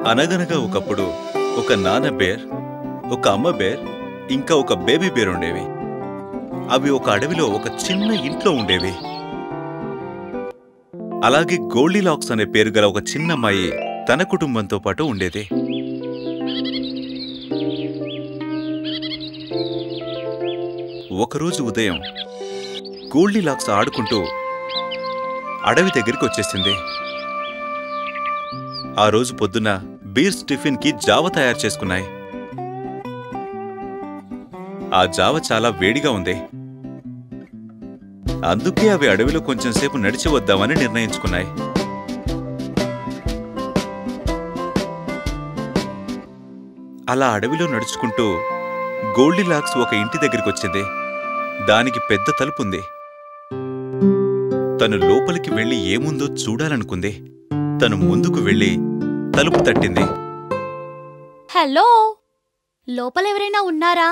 అనగనగా ఒకప్పుడు ఒక నాన్న బేర్ ఒక అమ్మ బేర్ ఇంకా ఒక బేబీ బేర్ ఉండేవి అవి ఒక అడవిలో ఒక చిన్న ఇంట్లో ఉండేవి అలాగే గోల్డీలాక్స్ అనే పేరు గల ఒక చిన్న అమ్మాయి తన కుటుంబంతో పాటు ఉండేది ఒకరోజు ఉదయం గోల్డీలాక్స్ ఆడుకుంటూ అడవి దగ్గరికి వచ్చేసింది ఆ రోజు పొద్దున బీర్స్ టిఫిన్ కి జావ తయారు చేసుకున్నాయి ఆ జావ చాలా వేడిగా ఉంది అందుకే అవి అడవిలో కొంచెం సేపు నడిచి వద్దామని నిర్ణయించుకున్నాయి అలా అడవిలో నడుచుకుంటూ గోల్డీలాక్స్ ఒక ఇంటి దగ్గరికి వచ్చింది దానికి పెద్ద తలుపుంది తను లోపలికి వెళ్లి ఏముందో చూడాలనుకుంది తను ముందుకు వెళ్లి తలుపు తట్టింది హలో లోపలెవరైనా ఉన్నారా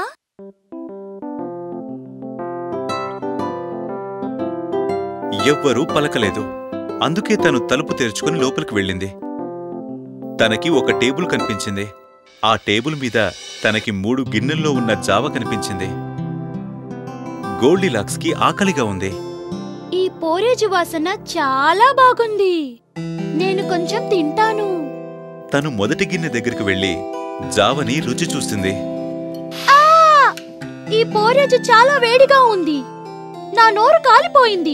ఎవ్వరూ పలకలేదు అందుకే తను తలుపు తెరుచుకుని లోపలికి వెళ్ళింది తనకి ఒక టేబుల్ కనిపించింది ఆ టేబుల్ మీద తనకి మూడు గిన్నెల్లో ఉన్న జావ కనిపించింది గోల్డీలాక్స్ కి ఆకలిగా ఉంది ఈ పోరేజు వాసన చాలా బాగుంది నేను కొంచెం తింటాను తను మొదటి గిన్నె దగ్గరికి వెళ్లి జావని రుచి చూసింది ఆ! ఈ పోరేజు చాలా వేడిగా ఉంది నా నోరు కాలిపోయింది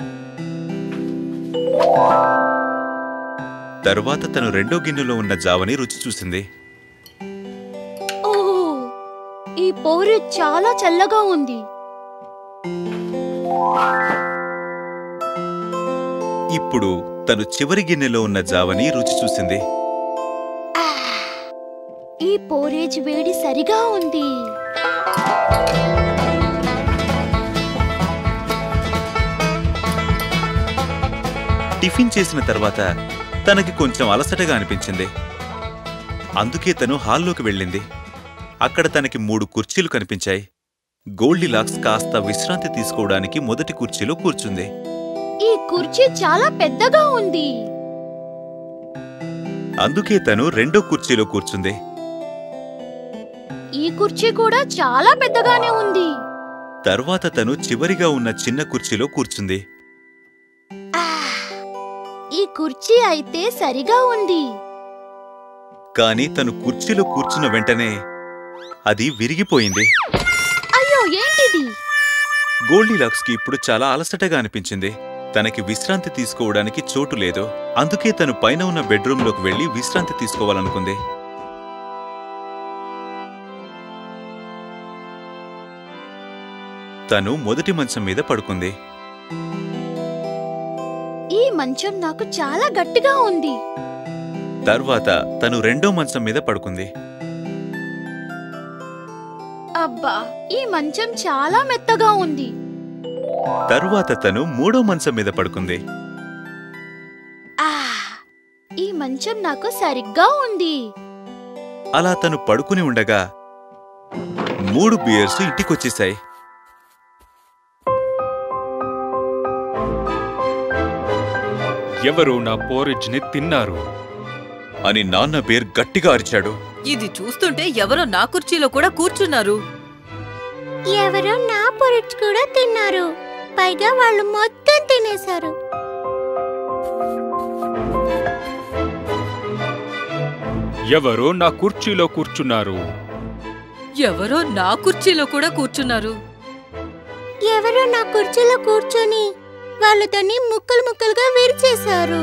తరువాత తను రెండో గిన్నెలో ఉన్న జావని రుచి చూసింది ఓహో ఈ పోరు చాలా చల్లగా ఉంది ఇప్పుడు తను చివరి గిన్నెలో ఉన్న జావని రుచి చూసింది ఆ! ఈ పోరేజ్ వేడి సరిగా ఉంది టిఫిన్ చేసిన తర్వాత తనకి కొంచెం అలసటగా అనిపించింది అందుకే తను హాల్లోకి వెళ్ళింది అక్కడ తనకి మూడు కుర్చీలు కనిపించాయి గోల్డీలాక్స్ కాస్త విశ్రాంతి తీసుకోవడానికి మొదటి కుర్చీలో కూర్చుంది ఈ కుర్చీ చాలా పెద్దగా ఉంది అందుకే తను రెండో కుర్చీలో కూర్చుంది ఈ కుర్చీ కూడా చాలా పెద్దగానే ఉంది తర్వాత తను చివరిగా ఉన్న చిన్న కుర్చీలో కూర్చుంది ఆ! ఈ కుర్చీ అయితే సరిగా ఉంది కాని తను కుర్చీలో కూర్చున్న వెంటనే అది విరిగిపోయింది అయ్యో ఏంటిది గోల్డీలాక్స్ కి ఇప్పుడు చాలా అలసటగా అనిపించింది తనకి విశ్రాంతి తీసుకోవడానికి చోటు లేదు అందుకే తను పైన ఉన్న బెడ్రూంలోకి వెళ్లి విశ్రాంతి తీసుకోవాలనుకుంది తను మొదటి మంచం మీద పడుకుంది ఈ మంచం నాకు చాలా గట్టిగా ఉంది తర్వాత తను రెండో మంచం మీద పడుకుంది అబ్బా ఈ మంచం చాలా మెత్తగా ఉంది తరువాత తను మూడో మంచం మీద పడుకుంది ఆ ఈ మంచం నాకు సరిగ్గా ఉంది అలా తను పడుకుని ఉండగా మూడు బియర్స్ ఇంటికొచ్చేశాయి ఎవరు నా పోరిజ్ ని తిన్నారు అని నాన్న బేర్ గట్టిగా అరిచాడు ఇది చూస్తుంటే ఎవరో నా కుర్చీలో కూడా కూర్చున్నారు ఎవరో నా పొరిచ్ కూడా తిన్నారు పైగా వాళ్ళు మొత్తం తినేశారు ఎవరో నా కుర్చీలో కూర్చున్నారు ఎవరో నా కుర్చీలో కూడా కూర్చున్నారు ఎవరో నా కుర్చీలో కూర్చొని వాళ్ళు దాన్ని ముక్కలు ముక్కలుగా విరిచేశారు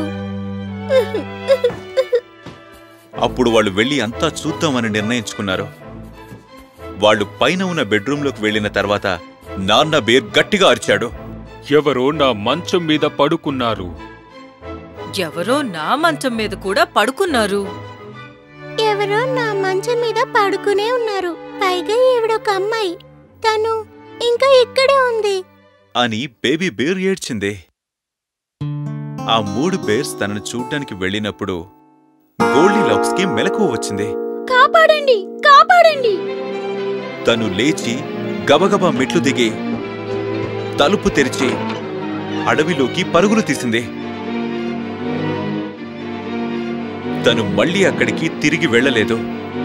అప్పుడు వాళ్ళు వెళ్లి అంతా చూద్దామని నిర్ణయించుకున్నారు వాళ్ళు పైన ఉన్న బెడ్రూంలోకి వెళ్లిన తర్వాత నాన్న బేర్ గట్టిగా అరిచాడు ఎవరో నా మంచం మీద పడుకున్నారు ఎవరో నా మంచం మీద కూడా పడుకున్నారు ఎవరో నా మంచం మీద పడుకునే ఉన్నారు పైగా ఈవిడొక అమ్మాయి తను ఇంకా ఇక్కడే ఉంది అని బేబీ బేర్ ఏడ్చింది ఆ మూడు బేర్స్ తనను చూడ్డానికి వెళ్ళినప్పుడు గోల్డీలాక్స్ కి మెలకువ వచ్చింది కాపాడండి కాపాడండి తను లేచి గబగబా మెట్లు దిగి తలుపు తెరిచి అడవిలోకి పరుగులు తీసింది తను మళ్ళీ అక్కడికి తిరిగి వెళ్ళలేదు